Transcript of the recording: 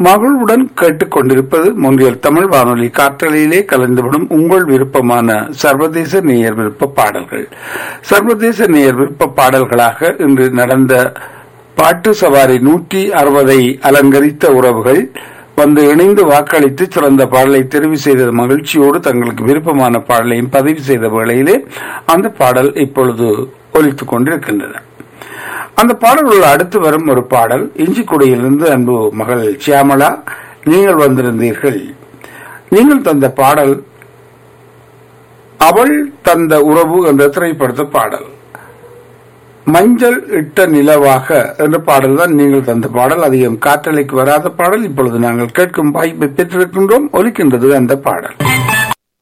மகிழ்வுடன் கேட்டுக்கொண்டிருப்பது மொன்றியல் தமிழ் வானொலி காற்றலையிலே கலந்துவிடும் உங்கள் விருப்பமான சர்வதேச நேயர் விருப்ப பாடல்கள் சர்வதேச நேயர் விருப்ப பாடல்களாக இன்று நடந்த பாட்டு சவாரி நூற்றி அறுபதை அலங்கரித்த உறவுகள் வந்து இணைந்து வாக்களித்து சிறந்த பாடலை தெரிவு செய்த மகிழ்ச்சியோடு தங்களுக்கு விருப்பமான பாடலையும் பதிவு செய்த வேளையிலே அந்த பாடல் இப்பொழுது ஒலித்துக் கொண்டிருக்கின்றன அந்த பாடல்கள் அடுத்து வரும் ஒரு பாடல் இஞ்சிக்குடியிலிருந்து அன்பு மகள் சியாமலா நீங்கள் வந்திருந்தீர்கள் நீங்கள் தந்த பாடல் அவள் தந்த உறவு என்ற திரைப்படத்த பாடல் மஞ்சள் இட்ட நிலவாக என்ற பாடல் தான் நீங்கள் தந்த பாடல் அதிகம் காற்றலைக்கு வராத பாடல் இப்பொழுது நாங்கள் கேட்கும் வாய்ப்பை பெற்றிருக்கின்றோம் ஒலிக்கின்றது அந்த பாடல்